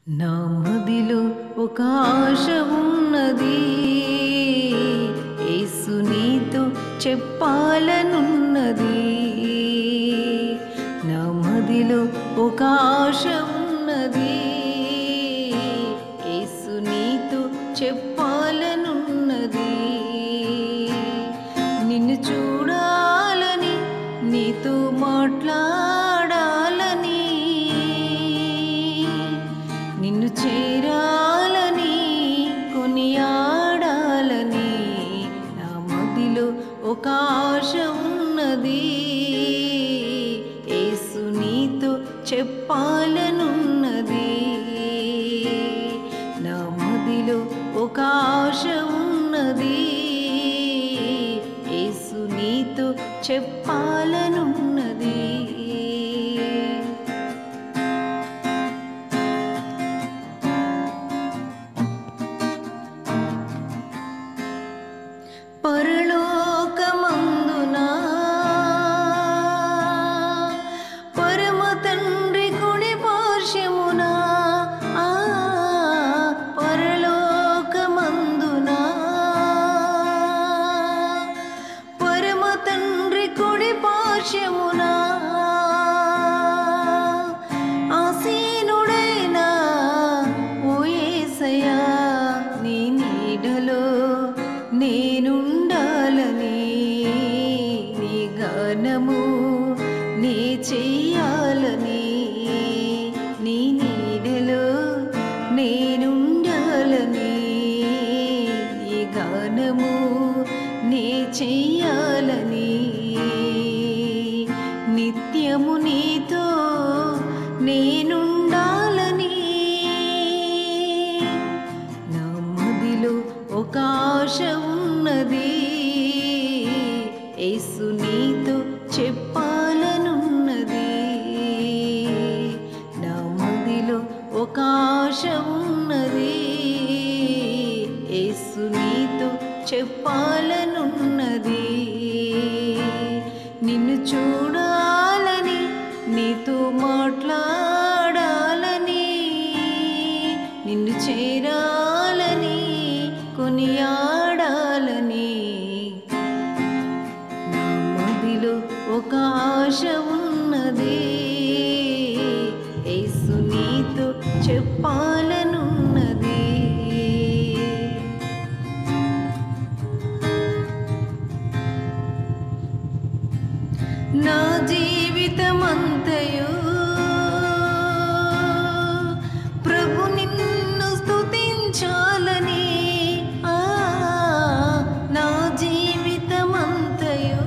నా మదిలో ఒక ఆశ ఉన్నది యేసు నీతో చెప్పాలనున్నది నా మదిలో ఒక ఆశ ఉన్నది యేసు నీతో చెప్పాలనున్నది నిన్ను చూడాలని నీతో మాట్లాడాలని నిన్ను చేరాలని కొనియాడాలని నా మదిలో ఒక ఆశ ఉన్నది యేసు నీతో చెప్పాలనున్నది నా మదిలో ఒక ఆశ ఉన్నది యేసు నీతో చెప్పాలనున్నది పరలోకమందున పరమ తండ్రి కుడి పార్శ్వమున ఆ, పరలోకమందున పరమ తండ్రి కుడి పార్శ్వమున ఆసీనుడైన ఓ యేసయ్యా నీ నీడలో నేనుండాలని నీ గానము నీ చెయ్యాలని నీ నీడలో నేనుండాలని నీ గానము నీ చెయ్యాలని నిత్యము నీతో నేనుండాలని నా మదిలో ఒక ఆశ ఉన్నది యేసు నీతో చెప్పాలనున్నది నా మదిలో ఒక ఆశ ఉన్నది యేసు నీతో చెప్పాలనున్నది నిన్ను చూడాలని నీతో మాట్లాడాలని నిన్ను చేరాలని కొనియాడాలని నా మదిలో ఒక ఆశ ఉన్నది యేసు నీతో చెప్పాలనున్నది నా జీవితమంతయు ప్రభు నిన్ను స్తుతించాలని ఆ నా జీవితమంతయు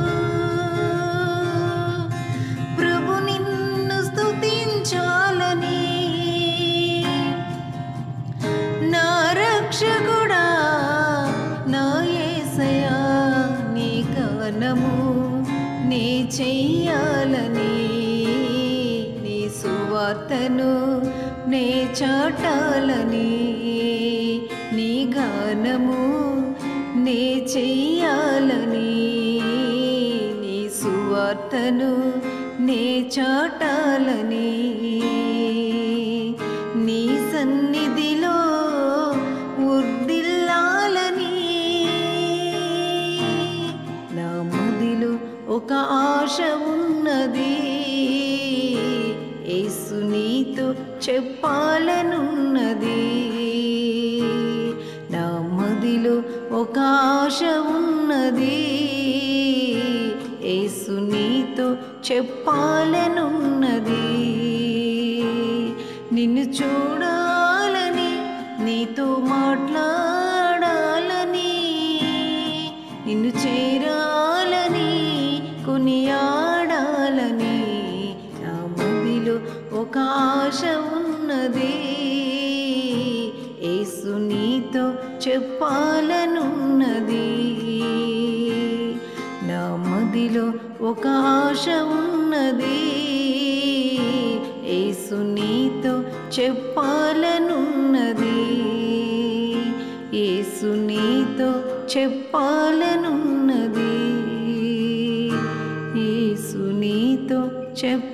ప్రభు నిన్ను స్తుతించాలని నా రక్షకుడా నా యేసయ్యా నీ గానము నీ చెయ్యాలని నీ సువార్తను నే చాటాలని నీ గానము నే చెయ్యాలని నీ సువార్తను నే చాటాలని నీ సన్నిధిలో ఉర్దిల్లాలని నా మదిలో ఒక ఆశ ఉన్నది యేసు నీతో చెప్పాలనున్నది నా మదిలో ఒక ఆశ ఉన్నది యేసు నీతో చెప్పాలనున్నది నిన్ను చూడాలని నీతో మాట్లాడాలని నిన్ను చేరాలని కొనియాడాలని నా మదిలో ఒక ఆశ ఉన్నది యేసు నీతో చెప్పాలనున్నది నా మదిలో ఒక ఆశ ఉన్నది యేసు నీతో చెప్పాలనున్నది యేసు నీతో చెప్పాలనున్నది యేసు నీతో చెప్ప